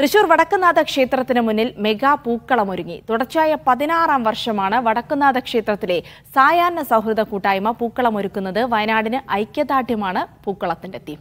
തൃശൂർ വടക്കുന്നാഥ ക്ഷേത്രത്തിന് മുന്നിൽ മെഗാ പൂക്കളം ഒരുങ്ങി തുടർച്ചയായ പതിനാറാം വർഷമാണ് വടക്കുന്നാഥ ക്ഷേത്രത്തിലെ സായാഹ്ന സൗഹൃദ കൂട്ടായ്മ പൂക്കളം ഒരുക്കുന്നത് വയനാടിന് ഐക്യദാർഢ്യമാണ് പൂക്കളത്തിന്റെ തീം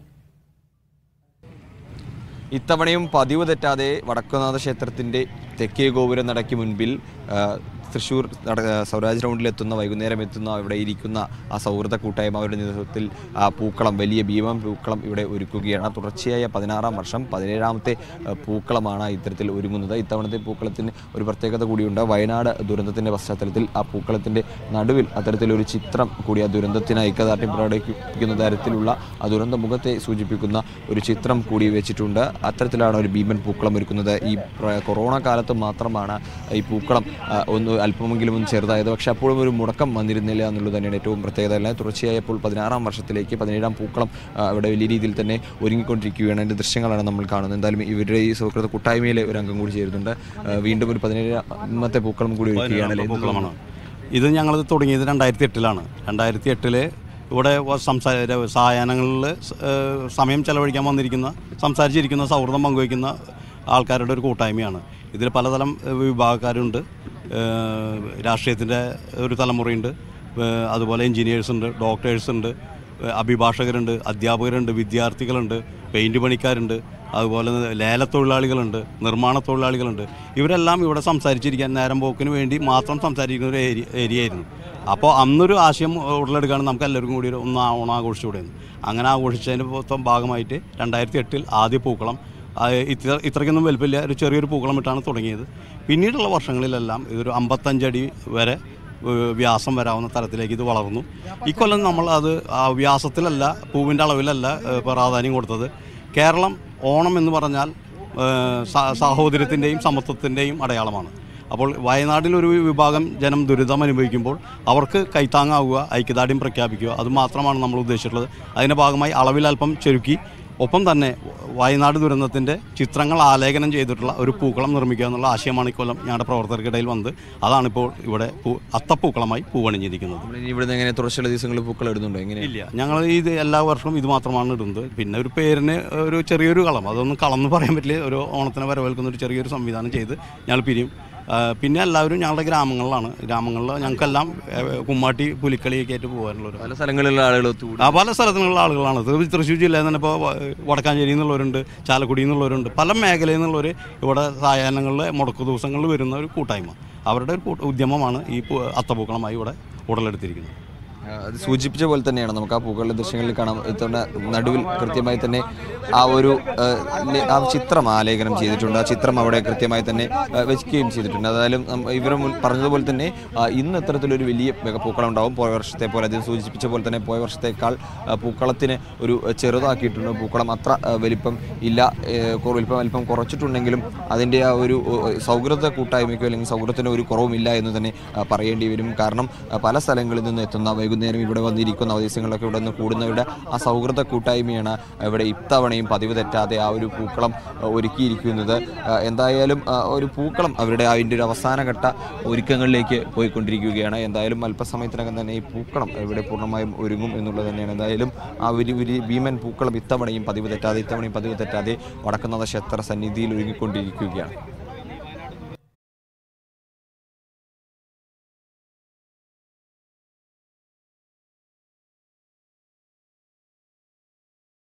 ഇത്തവണയും പതിവ് തെറ്റാതെ വടക്കുനാഥ ക്ഷേത്രത്തിൻ്റെ തെക്കേ ഗോപുര നടയ്ക്ക് മുൻപിൽ ആ, തൃശ്ശൂർ നട- സ്വരാജ് റൗണ്ടിൽ എത്തുന്ന വൈകുന്നേരം എത്തുന്ന ഇവിടെ ഇരിക്കുന്ന ആ സൗഹൃദ കൂട്ടായ്മ അവരുടെ നേതൃത്വത്തിൽ ആ പൂക്കളം വലിയ ഭീമം പൂക്കളം ഇവിടെ ഒരുക്കുകയാണ് തുടർച്ചയായ പതിനാറാം വർഷം പതിനേഴാമത്തെ ആ, പൂക്കളമാണ് ഇത്തരത്തിൽ ഒരുങ്ങുന്നത് ഇത്തവണത്തെ പൂക്കളത്തിന് ഒരു പ്രത്യേകത കൂടിയുണ്ട് വയനാട് ദുരന്തത്തിൻ്റെ പശ്ചാത്തലത്തിൽ ആ പൂക്കളത്തിൻ്റെ നടുവിൽ അത്തരത്തിലൊരു ചിത്രം കൂടി ആ ദുരന്തത്തിന് ഐക്യദാർഢ്യം പ്രകടിപ്പിക്കുന്ന തരത്തിലുള്ള ആ ദുരന്ത മുഖത്തെ സൂചിപ്പിക്കുന്ന ഒരു ചിത്രം കൂടി വെച്ചിട്ടുണ്ട് അത്തരത്തിലാണ് ഒരു ഭീമൻ പൂക്കളം ഒരുക്കുന്നത് ഈ പ്ര- കൊറോണ കാലത്ത് മാത്രമാണ് ഈ പൂക്കളം ആ, ഒന്ന് അല്പമെങ്കിലും ഒന്ന് ചെറുതായത് പക്ഷേ അപ്പോഴും ഒരു മുടക്കം വന്നിരുന്നില്ല എന്നുള്ളത് തന്നെയാണ് ഏറ്റവും പ്രത്യേകത അല്ല തുടർച്ചയായപ്പോൾ പതിനാറാം വർഷത്തിലേക്ക് പതിനേഴാം പൂക്കളം ആ, ഇവിടെ വലിയ രീതിയിൽ തന്നെ ഒരുങ്ങിക്കൊണ്ടിരിക്കുകയാണ് അതിൻ്റെ ദൃശ്യങ്ങളാണ് നമ്മൾ കാണുന്നത് എന്തായാലും ഇവരുടെ ഈ സൗഹൃദ കൂട്ടായ്മയിലെ ഒരു അംഗം കൂടി ചേരുന്നുണ്ട് ആ, വീണ്ടും ഒരു പതിനേഴാമത്തെ പൂക്കളം കൂടി ഒരുക്കുകയാണ് അല്ലേ? പൂക്കളമാണ് ഇത് ഞങ്ങളിത് തുടങ്ങിയത് രണ്ടായിരത്തി എട്ടിലാണ് രണ്ടായിരത്തി എട്ടില് ഇവിടെ സംസാര സായാഹ്നങ്ങളിൽ സമയം ചെലവഴിക്കാൻ വന്നിരിക്കുന്ന സംസാരിച്ചിരിക്കുന്ന സൗഹൃദം പങ്കുവയ്ക്കുന്ന ആൾക്കാരുടെ ഒരു കൂട്ടായ്മയാണ് ഇതിൽ പലതരം ഏഹ്, വിഭാഗക്കാരുണ്ട് ഏഹ്, രാഷ്ട്രീയത്തിൻ്റെ ഒരു തലമുറയുണ്ട് ഏഹ്, അതുപോലെ എൻജിനീയേഴ്സ് ഉണ്ട് ഡോക്ടേഴ്സ് ഉണ്ട് ഏഹ്, അഭിഭാഷകരുണ്ട് അധ്യാപകരുണ്ട് വിദ്യാർത്ഥികളുണ്ട് പെയിൻറ് പണിക്കാരുണ്ട് അതുപോലെ ലേലത്തൊഴിലാളികളുണ്ട് നിർമ്മാണ തൊഴിലാളികളുണ്ട് ഇവരെല്ലാം ഇവിടെ സംസാരിച്ചിരിക്കാൻ നേരം പോക്കിന് വേണ്ടി മാത്രം സംസാരിക്കുന്ന ഒരു ഏരിയ ഏരിയ ആയിരുന്നു അപ്പോൾ അന്നൊരു ആശയം ഉടലെടുക്കുകയാണ് നമുക്ക് എല്ലാവർക്കും കൂടി ഒരു ഒന്ന് ആ- ഓണം ആഘോഷിച്ചുകൂടെയെന്ന് അങ്ങനെ ആഘോഷിച്ചതിൻ്റെ മൊത്തം ഭാഗമായിട്ട് രണ്ടായിരത്തി എട്ടിൽ ആദ്യ പൂക്കളം ആ, ഇത്ര ഇത്രയ്ക്കൊന്നും വലുപ്പമില്ല ഒരു ചെറിയൊരു പൂക്കളം ഇട്ടാണ് തുടങ്ങിയത് പിന്നീടുള്ള വർഷങ്ങളിലെല്ലാം ഇതൊരു അമ്പത്തഞ്ചടി വരെ ഏഹ്, വ്യാസം വരാവുന്ന തരത്തിലേക്ക് ഇത് വളർന്നു ഇക്കൊല്ലം നമ്മൾ അത് ആ വ്യാസത്തിലല്ല പൂവിൻ്റെ അളവിലല്ല ഏഹ്, പ്രാധാന്യം കൊടുത്തത് കേരളം ഓണം എന്ന് പറഞ്ഞാൽ ഏഹ്, സ- സാഹോദര്യത്തിൻ്റെയും സമത്വത്തിൻ്റെയും അടയാളമാണ് അപ്പോൾ വയനാട്ടിൽ ഒരു വിഭാഗം ജനം ദുരിതം അനുഭവിക്കുമ്പോൾ അവർക്ക് കൈത്താങ്ങാവുക ഐക്യദാർഢ്യം പ്രഖ്യാപിക്കുക അത് മാത്രമാണ് നമ്മൾ ഉദ്ദേശിച്ചിട്ടുള്ളത് അതിൻ്റെ ഭാഗമായി അളവിൽ അല്പം ചുരുക്കി ഒപ്പം തന്നെ വയനാട് ദുരന്തത്തിൻ്റെ ചിത്രങ്ങൾ ആലേഖനം ചെയ്തിട്ടുള്ള ഒരു പൂക്കളം നിർമ്മിക്കുക എന്നുള്ള ആശയമാണ് ഇക്കൊല്ലം ഞങ്ങളുടെ പ്രവർത്തകർക്കിടയിൽ വന്നത് അതാണിപ്പോൾ ഇവിടെ പൂ അത്തപ്പൂക്കളമായി പൂവണിഞ്ഞിരിക്കുന്നത് നമ്മൾ ഇനി ഇവിടുന്ന് എങ്ങനെ തുടർച്ചയുള്ള ദിവസങ്ങളിൽ പൂക്കളം ഇടുന്നുണ്ടോ എങ്ങനെ ഇല്ല ഞങ്ങൾ ഇത് എല്ലാ വർഷവും ഇത് മാത്രമാണ് ഇടുന്നത് പിന്നെ ഒരു പേരിന് ഒരു ചെറിയൊരു കളം അതൊന്നും കളന്ന് പറയാൻ പറ്റില്ല ഒരു ഓണത്തിന് വരവേൽക്കുന്ന ഒരു ചെറിയൊരു സംവിധാനം ചെയ്ത് ഞങ്ങൾ പിരിയും ആ, പിന്നെ എല്ലാവരും ഞങ്ങളുടെ ഗ്രാമങ്ങളിലാണ് ഗ്രാമങ്ങളിൽ ഞങ്ങൾക്കെല്ലാം ഏ, കുമ്മാട്ടി പുലിക്കളിയൊക്കെ ആയിട്ട് പോകാനുള്ള ഒരു പല സ്ഥലങ്ങളിലുള്ള ആളുകൾ ഒത്തുകൂടി ആ പല സ്ഥലത്തുനിന്നുള്ള ആളുകളാണ് തൃ- തൃശ്ശൂർ ജില്ലയിൽ നിന്ന് തന്നെ ഇപ്പോൾ വടക്കാഞ്ചേരിയിൽ നിന്നുള്ളവരുണ്ട് ചാലക്കുടിയിൽ നിന്നുള്ളവരുണ്ട് പല മേഖലയിൽ നിന്നുള്ളവർ ഇവിടെ സായാഹ്നങ്ങളിൽ മുടക്കു ദിവസങ്ങളിൽ വരുന്ന ഒരു കൂട്ടായ്മ അവരുടെ ഒരു കൂട്ട- ഉദ്യമമാണ് ഈ പൂ- അത്തപ്പൂക്കളമായി ഇവിടെ ഉടലെടുത്തിരിക്കുന്നത് ആ, അത് സൂചിപ്പിച്ച പോലെ തന്നെയാണ് നമുക്ക് ആ പൂക്കളുടെ ദൃശ്യങ്ങളിൽ കാണാം ഇത്തവണ നടുവിൽ കൃത്യമായി തന്നെ ആ ഒരു ആ, ലെ- ആ ചിത്രം ആലേഖനം ചെയ്തിട്ടുണ്ട് ആ ചിത്രം അവിടെ കൃത്യമായി തന്നെ ആ, വെക്കുകയും ചെയ്തിട്ടുണ്ട് അതായാലും ഇവർ പറഞ്ഞതുപോലെ തന്നെ ആ, ഇന്ന് ഇത്തരത്തിലൊരു വലിയ മെഗ പൂക്കളം ഉണ്ടാവും പോയ വർഷത്തെ പോലെ അതിന് സൂചിപ്പിച്ച പോലെ തന്നെ പോയ വർഷത്തേക്കാൾ ആ, പൂക്കളത്തിന് ഒരു ചെറുതാക്കിയിട്ടുണ്ട് പൂക്കളം അത്ര ആ, വലിപ്പം ഇല്ല ഏ, കുറ- വലിപ്പം വലിപ്പം കുറച്ചിട്ടുണ്ടെങ്കിലും അതിൻ്റെ ആ ഒരു ഓ, സൗഹൃദ കൂട്ടായ്മയ്ക്കോ അല്ലെങ്കിൽ സൗഹൃദത്തിന് ഒരു കുറവുമില്ല എന്ന് തന്നെ ആ, പറയേണ്ടി വരും കാരണം ആ, പല സ്ഥലങ്ങളിൽ നിന്ന് എത്തുന്ന വൈകുന്നേരം ഇവിടെ വന്നിരിക്കുന്ന ദിവസങ്ങളിലൊക്കെ ഇവിടെ നിന്ന് കൂടുന്നവരുടെ ആ സൗഹൃദ കൂട്ടായ്മയാണ് ഇവിടെ ഇത്തവണയും പതിവ് തെറ്റാതെ ആ ഒരു പൂക്കളം ആ, ഒരുക്കിയിരിക്കുന്നത് ആ, എന്തായാലും ആ, ഒരു പൂക്കളം അവരുടെ അതിൻ്റെ ഒരു അവസാനഘട്ട ഒരുക്കങ്ങളിലേക്ക് പോയിക്കൊണ്ടിരിക്കുകയാണ് എന്തായാലും അല്പസമയത്തിനകം തന്നെ ഈ പൂക്കളം ഇവിടെ പൂർണ്ണമായും ഒരുങ്ങും എന്നുള്ളത് തന്നെയാണ് എന്തായാലും ആ ഒരു ഒരു ഭീമൻ പൂക്കളം ഇത്തവണയും പതിവ് തെറ്റാതെ ഇത്തവണയും പതിവ് തെറ്റാതെ വടക്കുന്നാഥ ക്ഷേത്ര സന്നിധിയിൽ ഒരുങ്ങിക്കൊണ്ടിരിക്കുകയാണ്